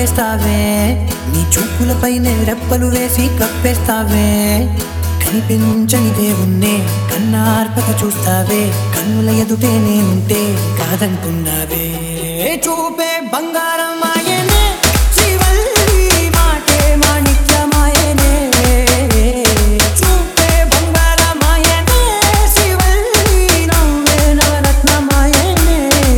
చంపేస్తావే నీ చూపులపైనే రెప్పలు వేసి కప్పేస్తావే కనిపించని దేవుణ్ణే కన్నార్పక చూస్తావే కన్నుల ఎదుటే నేనుంటే కాదంటున్నావే చూపే బంగారం మాయనే శ్రీవల్లి మాటే మాణిక్యమాయనే చూపే బంగారమాయనే శ్రీవల్లి నవ్వే నవరత్నమాయనే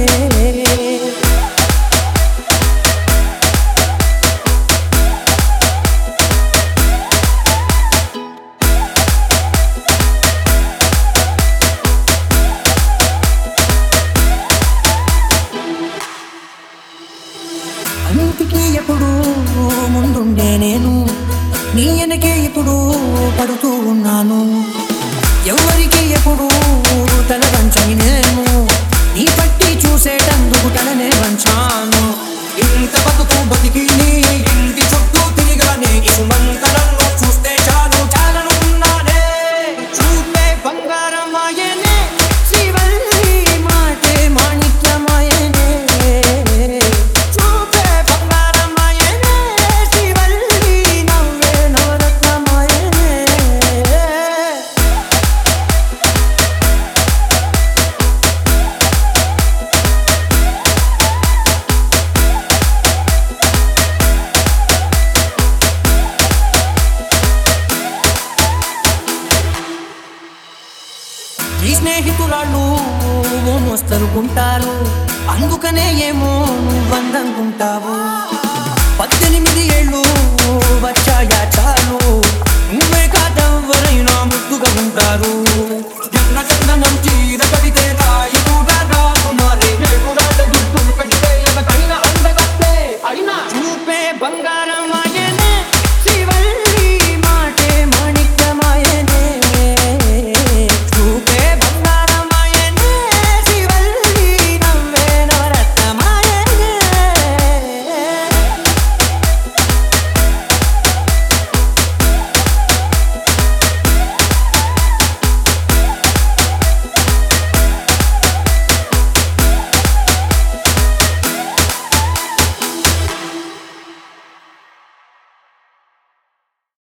అన్నిటికీ ఎప్పుడు ముందుండే నేను నీ వెనకే ఎప్పుడు పడుతూ ఉన్నాను ఎవరికి ఎప్పుడు తల వంచని నేను నీ పట్టి చూసేటందుకు తలనే వంచాను ఇంత బతుకు బతికి నీ ఇంటి చుట్టూ తిరిగానే సుమంతరంలో చూస్తే చాలు చాలనుకున్నానే చూపే బంగారమాయనే శ్రీవల్లి మాటే మాణిక్యమాయనే చూపే బంగారమాయనే శ్రీవల్లి నవ్వే నవరత్నమాయనే ఈ స్నేహితురాళ్ళు మోస్తరుకుంటారు అందుకనే ఏమో నువ్వందనుకుంటావు పద్దెనిమిది ఏళ్ళు వచ్చాయా చాలు నువ్వే కాదెవ్వరైనా ముద్దుగా ఉంటారు జన్న చందనం చీ